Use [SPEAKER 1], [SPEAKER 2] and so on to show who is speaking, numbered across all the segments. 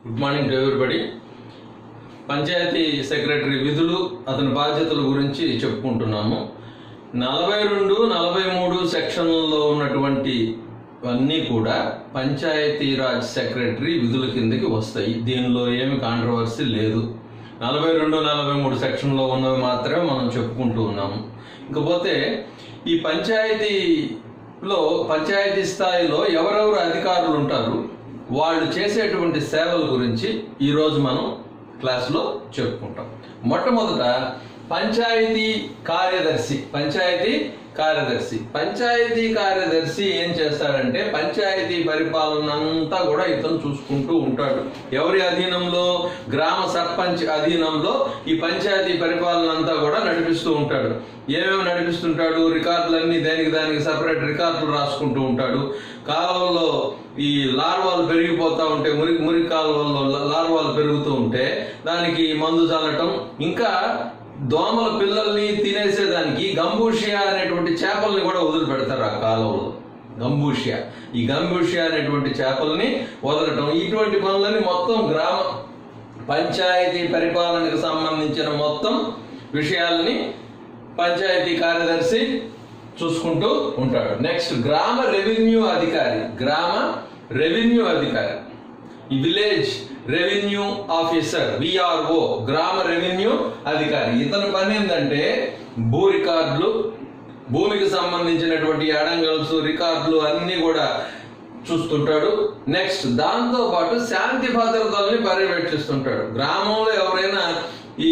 [SPEAKER 1] good morning to everybody panchayat secretary విధులు అతని బాధ్యతల గురించి చెప్పుకుంటున్నాము నలభై రెండు నలభై మూడు సెక్షన్లలో ఉన్నటువంటి అన్నీ కూడా పంచాయతీరాజ్ సెక్రటరీ విధుల కిందకి వస్తాయి దీనిలో ఏమి కాంట్రవర్సీ లేదు నలభై రెండు నలభై మూడు సెక్షన్లో ఉన్నవి మాత్రమే మనం చెప్పుకుంటూ ఉన్నాము ఇకపోతే ఈ పంచాయతీలో పంచాయతీ స్థాయిలో ఎవరెవరు అధికారులు ఉంటారు వాళ్ళు చేసేటువంటి సేవల గురించి ఈరోజు మనం క్లాస్లో చెప్పుకుంటాం మొట్టమొదట పంచాయతీ కార్యదర్శి పంచాయతీ కార్యదర్శి పంచాయతీ కార్యదర్శి ఏం చేస్తాడంటే పంచాయతీ పరిపాలన అంతా కూడా ఇతను చూసుకుంటూ ఉంటాడు ఎవరి అధీనంలో గ్రామ సర్పంచ్ అధీనంలో ఈ పంచాయతీ పరిపాలన అంతా కూడా నడిపిస్తూ ఉంటాడు ఏమేమి నడిపిస్తుంటాడు రికార్డులన్నీ దేనికి దానికి సపరేట్ రికార్డులు రాసుకుంటూ ఉంటాడు కాలువల్లో ఈ లార్వాలు పెరిగిపోతా ఉంటే మురికి మురికి కాలువల్లో లార్వాలు పెరుగుతూ ఉంటే దానికి మందు చల్లటం ఇంకా దోమల పిల్లల్ని తినేసేదానికి గంబూషియా అనేటువంటి చేపల్ని కూడా వదిలిపెడతారు ఆ కాలువలో గంబూషియా ఈ గంబూషియా అనేటువంటి చేపల్ని వదలటం ఇటువంటి పనులని మొత్తం గ్రామ పంచాయతీ పరిపాలనకు సంబంధించిన మొత్తం విషయాలని పంచాయతీ కార్యదర్శి చూసుకుంటూ ఉంటాడు నెక్స్ట్ గ్రామ రెవెన్యూ అధికారి గ్రామ రెవెన్యూ అధికారి ఈ విలేజ్ రెవెన్యూ ఆఫీసర్ విఆర్ఓ గ్రామ రెవెన్యూ అధికారి ఇతని పని ఏంటంటే భూ రికార్డులు భూమికి సంబంధించినటువంటి అడంగల్స్ రికార్డులు అన్ని కూడా చూస్తుంటాడు నెక్స్ట్ దాంతో పాటు శాంతి భద్రతల్ని పర్యవేక్షిస్తుంటాడు గ్రామంలో ఎవరైనా ఈ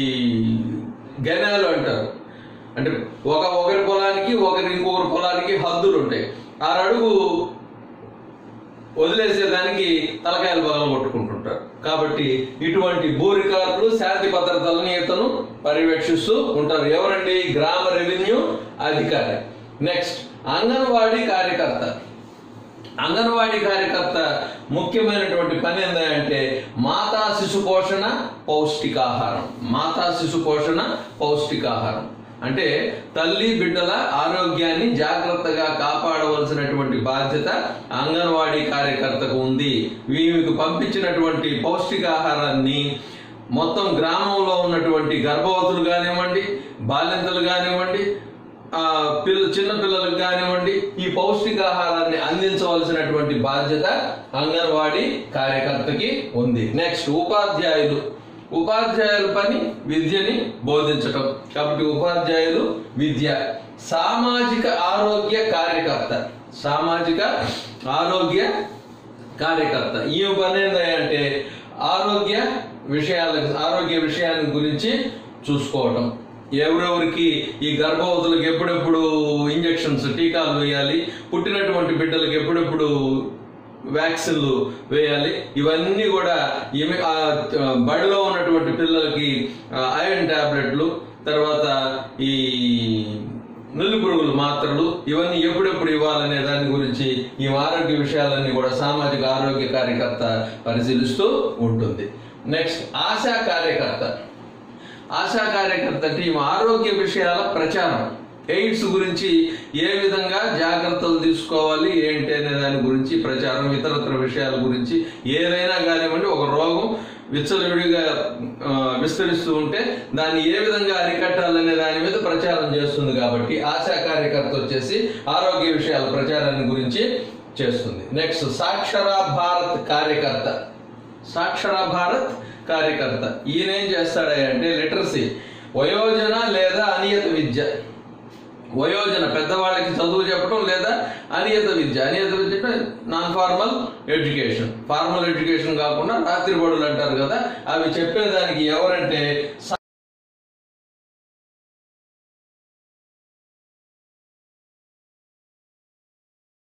[SPEAKER 1] గెనాలు అంటారు అంటే ఒక ఒకరి పొలానికి ఒకరి ఇంకొకరి పొలానికి హద్దులు ఉంటాయి ఆరు అడుగు వదిలేసేదానికి తలకాయలు బలం కొట్టుకుంటుంటారు కాబట్టి ఇటువంటి భూ రికార్డులు శాంతి భద్రతలను ఇతను పర్యవేక్షిస్తూ ఉంటారు ఎవరండి గ్రామ రెవెన్యూ అధికారి నెక్స్ట్ అంగన్వాడీ కార్యకర్త అంగన్వాడీ కార్యకర్త ముఖ్యమైనటువంటి పని ఏంటంటే మాతా శిశు పోషణ పౌష్టికాహారం మాతా శిశు పోషణ పౌష్టికాహారం అంటే తల్లి బిడ్డల ఆరోగ్యాన్ని జాగ్రత్తగా కాపాడవలసినటువంటి బాధ్యత అంగన్వాడీ కార్యకర్తకు ఉంది వీరికి పంపించినటువంటి పౌష్టికాహారాన్ని మొత్తం గ్రామంలో ఉన్నటువంటి గర్భవతులు కానివ్వండి బాలింతలు కానివ్వండి ఆ పిల్ల చిన్న పిల్లలకు కానివ్వండి ఈ పౌష్టికాహారాన్ని అందించవలసినటువంటి బాధ్యత అంగన్వాడీ కార్యకర్తకి ఉంది నెక్స్ట్ ఉపాధ్యాయులు ఉపాధ్యాయుల పని విద్యని బోధించటం కాబట్టి ఉపాధ్యాయులు విద్య సామాజిక ఆరోగ్య కార్యకర్త సామాజిక ఆరోగ్య కార్యకర్త ఈ పని ఏంటంటే ఆరోగ్య విషయాల ఆరోగ్య విషయాన్ని గురించి చూసుకోవటం ఎవరెవరికి ఈ గర్భవతులకు ఎప్పుడెప్పుడు ఇంజెక్షన్స్ టీకాలు వేయాలి పుట్టినటువంటి బిడ్డలకు ఎప్పుడెప్పుడు వ్యాక్సిన్లు వేయాలి ఇవన్నీ కూడా ఈమె ఆ బడిలో ఉన్నటువంటి పిల్లలకి ఐరన్ టాబ్లెట్లు తర్వాత ఈ నుల్లి పురుగులు మాత్రలు ఇవన్నీ ఎప్పుడెప్పుడు ఇవ్వాలనే దాని గురించి ఈ ఆరోగ్య విషయాలన్నీ కూడా సామాజిక ఆరోగ్య కార్యకర్త పరిశీలిస్తూ ఉంటుంది నెక్స్ట్ ఆశా కార్యకర్త ఆశా కార్యకర్త టీం ఆరోగ్య విషయాల ప్రచారం ఎయిడ్స్ గురించి ఏ విధంగా జాగ్రత్తలు తీసుకోవాలి ఏంటి అనే దాని గురించి ప్రచారం ఇతరత్ర విషయాల గురించి ఏదైనా కానివ్వండి ఒక రోగం విచ్చలవిడిగా ఆ, విస్తరిస్తూ ఉంటే దాన్ని ఏ విధంగా అరికట్టాలనే దాని మీద ప్రచారం చేస్తుంది కాబట్టి ఆశా కార్యకర్త వచ్చేసి ఆరోగ్య విషయాల ప్రచారాన్ని గురించి చేస్తుంది నెక్స్ట్ సాక్షర భారత్ కార్యకర్త సాక్షర భారత్ కార్యకర్త ఈయన ఏం చేస్తాడంటే లిటరసీ వయోజన లేదా అనియత విద్య వయోజన పెద్దవాళ్ళకి చదువు చెప్పడం లేదా అనియత విద్య అనియత విద్య అంటే non formal education formal education కాకుండా రాత్రి బడులు అంటారు కదా అవి చెప్పేదానికి ఎవరంటే